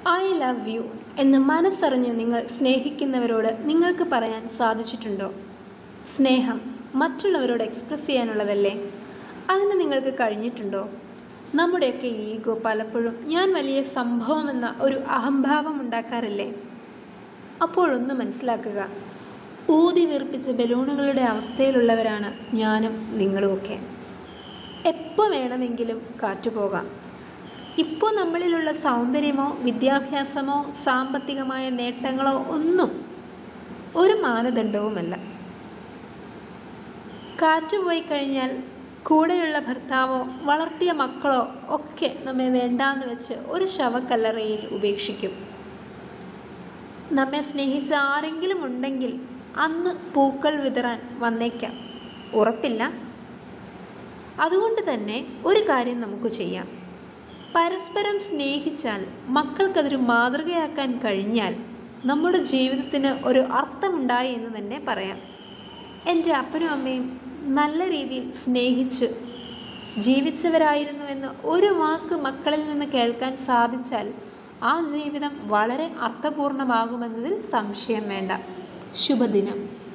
I love you എന്ന് മനസ്സറിഞ്ഞ് നിങ്ങൾ സ്നേഹിക്കുന്നവരോട് നിങ്ങൾക്ക് പറയാൻ സാധിച്ചിട്ടുണ്ടോ സ്നേഹം മറ്റുള്ളവരോട് എക്സ്പ്രസ് ചെയ്യാനുള്ളതല്ലേ അതിന് നിങ്ങൾക്ക് കഴിഞ്ഞിട്ടുണ്ടോ നമ്മുടെയൊക്കെ ഈഗോ പലപ്പോഴും ഞാൻ വലിയ സംഭവമെന്ന ഒരു അഹംഭാവം ഉണ്ടാക്കാറില്ലേ അപ്പോഴൊന്ന് മനസ്സിലാക്കുക ഊതി വീർപ്പിച്ച ബലൂണുകളുടെ അവസ്ഥയിലുള്ളവരാണ് ഞാനും നിങ്ങളുമൊക്കെ എപ്പോൾ വേണമെങ്കിലും കാറ്റുപോകാം ഇപ്പോൾ നമ്മളിലുള്ള സൗന്ദര്യമോ വിദ്യാഭ്യാസമോ സാമ്പത്തികമായ നേട്ടങ്ങളോ ഒന്നും ഒരു മാനദണ്ഡവുമല്ല കാറ്റുപോയി കഴിഞ്ഞാൽ കൂടെയുള്ള ഭർത്താവോ വളർത്തിയ മക്കളോ ഒക്കെ നമ്മെ വേണ്ടാന്ന് വെച്ച് ഒരു ശവക്കല്ലറയിൽ ഉപേക്ഷിക്കും നമ്മെ സ്നേഹിച്ച ആരെങ്കിലും ഉണ്ടെങ്കിൽ അന്ന് പൂക്കൾ വിതറാൻ വന്നേക്കാം ഉറപ്പില്ല അതുകൊണ്ട് തന്നെ ഒരു കാര്യം നമുക്ക് ചെയ്യാം പരസ്പരം സ്നേഹിച്ചാൽ മക്കൾക്കതൊരു മാതൃകയാക്കാൻ കഴിഞ്ഞാൽ നമ്മുടെ ജീവിതത്തിന് ഒരു അർത്ഥമുണ്ടായി എന്ന് തന്നെ പറയാം എൻ്റെ അപ്പനും അമ്മയും നല്ല രീതിയിൽ സ്നേഹിച്ച് ജീവിച്ചവരായിരുന്നു എന്ന് ഒരു വാക്ക് മക്കളിൽ നിന്ന് കേൾക്കാൻ സാധിച്ചാൽ ആ ജീവിതം വളരെ അർത്ഥപൂർണമാകുമെന്നതിൽ സംശയം വേണ്ട ശുഭദിനം